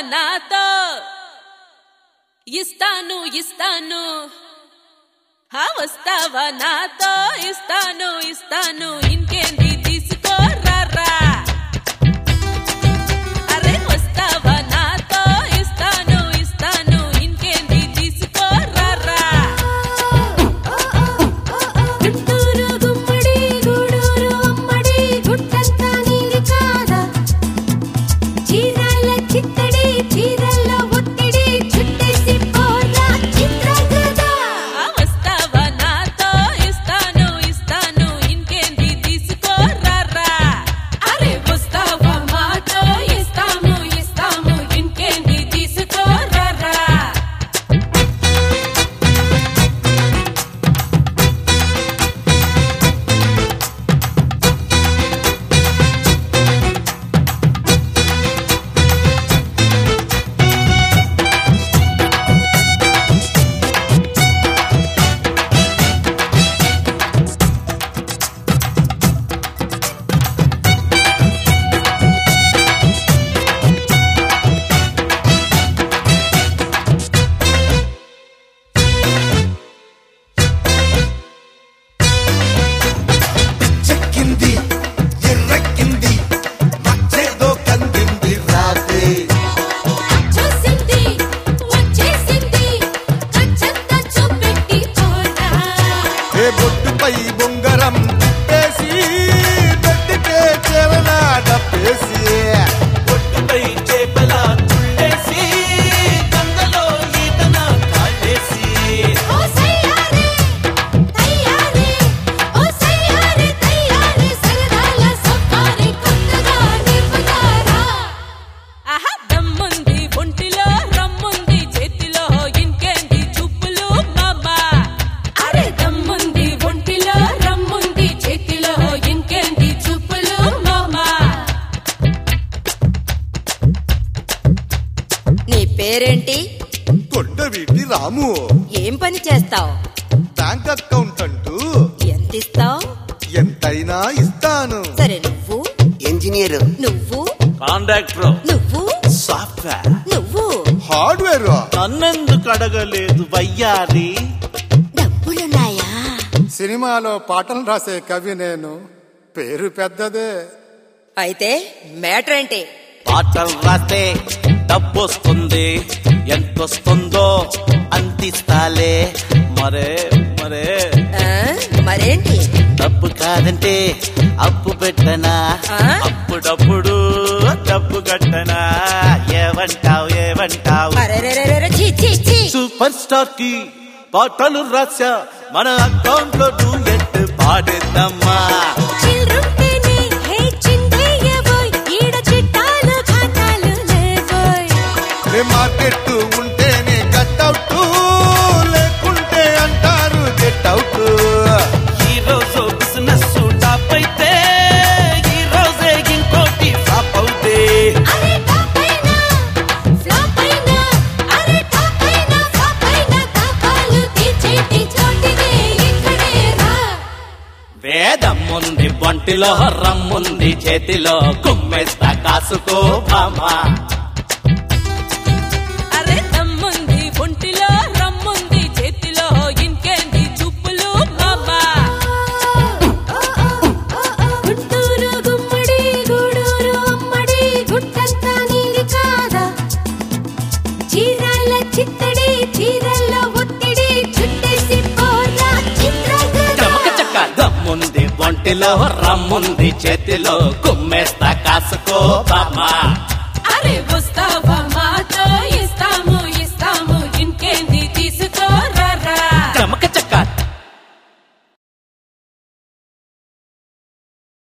నాతో ఇస్తాను ఇస్తాను హా వస్తావా నాతో ఇస్తాను ఇస్తాను ఇంకేంది తీసుకో రారా అరే వస్తావా నాతో ఇస్తాను ఇస్తాను ఇంకేంది తీసుకో రారా గుంటూరు గుమ్మడి గూడూరు అమ్మడి గుట్టంతా నీది కాదా చీరాల చిత్తడి చీరల్లో ఒత్తిడి చుట్టేసి పోరా చిత్రగదా ఆ వస్తావా నాతో ఇస్తాను ఇస్తాను ఇంకేంది తీసుకో రారా అరే వస్తావా మాతో ఇస్తాము ఇస్తాము ఇంకేంది తీసుకో రారా చెక్కింది ఎర్రెక్కింది మచ్చేదో కందింది రాతే చూసింది వచ్చేసింది కచ్చంతా చూపెట్టి పోరా ఏ బొట్టుపై బొంగరం తిప్పేసి బెట్టికే చెవలా డప్పేసి ఒట్టుపై చేపల తుళ్ళేసి గంగలో ఈతన కాలేసి ఓ సయ్యారే తయ్యారే ఓ సయ్యారే తయ్యారే సరదాల సఫారీ కొత్తగా నింపుతారా ఆహా దమ్ముంది ఒంటిలో రమ్ముంది చేతిలో ఇంకేంది చూపులు మామా అరే దమ్ముంది ఒంటిలో రమ్ముంది చేతిలో ఇంకేంది చూపులు మామా నీ పేరేంటి కొండవీటి రాము ఏం పని చేస్తావు బ్యాంక్ అకౌంట్ అంటూ ఎంత ఇస్తావు ఎంతైనా ఇస్తాను సరే నువ్వు ఇంజనీర్ నువ్వు కాంట్రాక్టర్ నువ్వు సాఫ్ట్వేర్ నువ్వు హార్డ్వేర్ నన్నెందుకు అడగలేదు వయ్యారి డబ్బులున్నాయా సినిమాలో పాటలు రాసే కవి నేను పేరు పెద్దదే అయితే మ్యాటర్ ఏంటి పాటలు రాస్తే డబ్బొస్తుంది ఎంతొస్తుందో అంతిస్తాలే మరే మరే ఆ, మరేంటి డబ్బు కాదంటే అప్పు పెట్టనా ఆ? అప్పుడప్పుడు డబ్బు కట్టనా ఏమంటావు ఏమంటావు అరెరెరెరెరె, ఛీ, ఛీ, ఛీ. సూపర్ స్టార్ కి పాటలు రాసా మన అకౌంట్ లో డూయెట్ పాడేద్దామా చిల్రుంటేనే హే చిందేయబోయ్ ఈడ చిట్టాలు ఖాతాలు లేవోయ్ ఏ మార్కెట్ ఉంటేనే కట్అవుట్ లేకుంటే అంటారు గెట్ అవుట్ ఈ రోజు బిజినెస్ టాప్ అయితే ఈ రోజే ఇంకోటి ఫ్లాప్ అవుతే అరే టాప్ అయినా ఫ్లాప్ అయినా అరే టాప్ అయినా ఫ్లాప్ అయినా తాపాలు తీర్చేటి చోటిదే ఇక్కడే రా వేదం ఉంది ఒంటిలో రమ్ముంది చేతిలో కుమ్మేస్తా కాసుకో భామా అరే దమ్ముంది ఒంటిలో రమ్ముంది చేతిలో ఇంకేంది చూపులు మామా గుంటూరు గుమ్మడి గూడూరు అమ్మడి గుట్టంతా నీది కాదా చీరాల చిత్తడి చీరల్లో ఒత్తిడి చుట్టేసి పోరా చిత్రగదా చమక చక్క దమ్ముంది ఒంటిలో రమ్ముంది చేతిలో కుమ్మేస్తా కాసుకో బామా అరే వస్తావా